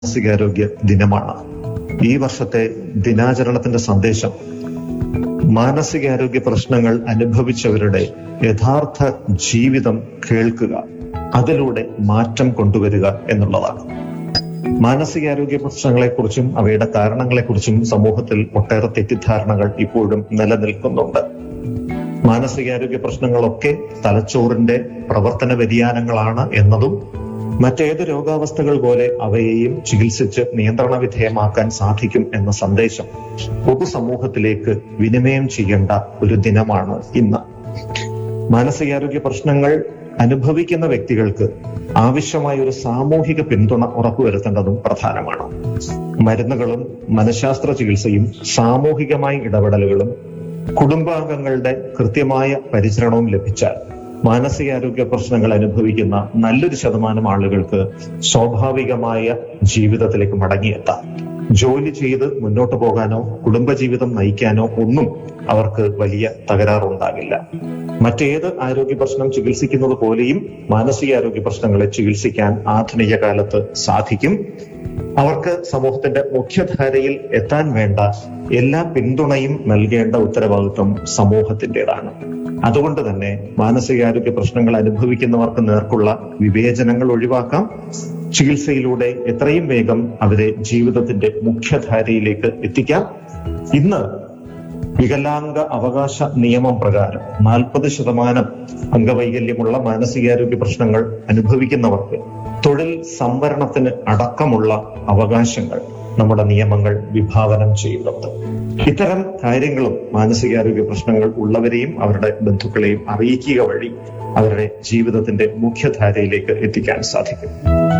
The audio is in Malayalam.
മാനസികാരോഗ്യ ദിനമാണ് ഈ വർഷത്തെ ദിനാചരണത്തിന്റെ സന്ദേശം മാനസികാരോഗ്യ പ്രശ്നങ്ങൾ അനുഭവിച്ചവരുടെ യഥാർത്ഥ ജീവിതം കേൾക്കുക അതിലൂടെ മാറ്റം കൊണ്ടുവരിക എന്നുള്ളതാണ് മാനസികാരോഗ്യ പ്രശ്നങ്ങളെക്കുറിച്ചും അവയുടെ കാരണങ്ങളെക്കുറിച്ചും സമൂഹത്തിൽ ഒട്ടേറെ തെറ്റിദ്ധാരണകൾ ഇപ്പോഴും നിലനിൽക്കുന്നുണ്ട് മാനസികാരോഗ്യ പ്രശ്നങ്ങളൊക്കെ തലച്ചോറിന്റെ പ്രവർത്തന വ്യതിയാനങ്ങളാണ് എന്നതും മറ്റേത് രോഗാവസ്ഥകൾ പോലെ അവയെയും ചികിത്സിച്ച് നിയന്ത്രണ വിധേയമാക്കാൻ സാധിക്കും എന്ന സന്ദേശം പൊതുസമൂഹത്തിലേക്ക് വിനിമയം ചെയ്യേണ്ട ഒരു ദിനമാണ് ഇന്ന് മാനസികാരോഗ്യ പ്രശ്നങ്ങൾ അനുഭവിക്കുന്ന വ്യക്തികൾക്ക് ആവശ്യമായ ഒരു സാമൂഹിക പിന്തുണ ഉറപ്പുവരുത്തേണ്ടതും പ്രധാനമാണ് മരുന്നുകളും മനഃശാസ്ത്ര ചികിത്സയും സാമൂഹികമായ ഇടപെടലുകളും കുടുംബാംഗങ്ങളുടെ കൃത്യമായ പരിചരണവും ലഭിച്ചാൽ മാനസികാരോഗ്യ പ്രശ്നങ്ങൾ അനുഭവിക്കുന്ന നല്ലൊരു ശതമാനം ആളുകൾക്ക് സ്വാഭാവികമായ ജീവിതത്തിലേക്ക് മടങ്ങിയെത്താം ജോലി ചെയ്ത് മുന്നോട്ട് പോകാനോ കുടുംബജീവിതം നയിക്കാനോ ഒന്നും അവർക്ക് വലിയ തകരാറുണ്ടാകില്ല മറ്റേത് ആരോഗ്യ പ്രശ്നം ചികിത്സിക്കുന്നത് പോലെയും മാനസികാരോഗ്യ പ്രശ്നങ്ങളെ ചികിത്സിക്കാൻ ആധുനിക കാലത്ത് സാധിക്കും അവർക്ക് സമൂഹത്തിന്റെ മുഖ്യധാരയിൽ എത്താൻ വേണ്ട എല്ലാ പിന്തുണയും നൽകേണ്ട ഉത്തരവാദിത്വം സമൂഹത്തിൻ്റെതാണ് അതുകൊണ്ട് തന്നെ മാനസികാരോഗ്യ പ്രശ്നങ്ങൾ അനുഭവിക്കുന്നവർക്ക് നേർക്കുള്ള വിവേചനങ്ങൾ ഒഴിവാക്കാം ചികിത്സയിലൂടെ എത്രയും വേഗം അവരെ ജീവിതത്തിന്റെ മുഖ്യധാരയിലേക്ക് എത്തിക്കാം ഇന്ന് വികലാംഗ അവകാശ നിയമം പ്രകാരം നാൽപ്പത് ശതമാനം അംഗവൈകല്യമുള്ള മാനസികാരോഗ്യ പ്രശ്നങ്ങൾ അനുഭവിക്കുന്നവർക്ക് തൊഴിൽ സംവരണത്തിന് അടക്കമുള്ള അവകാശങ്ങൾ നമ്മുടെ നിയമങ്ങൾ വിഭാവനം ചെയ്യുന്നുണ്ട് ഇത്തരം കാര്യങ്ങളും മാനസികാരോഗ്യ പ്രശ്നങ്ങൾ ഉള്ളവരെയും അവരുടെ ബന്ധുക്കളെയും അറിയിക്കുക വഴി അവരുടെ ജീവിതത്തിന്റെ മുഖ്യധാരയിലേക്ക് എത്തിക്കാൻ സാധിക്കും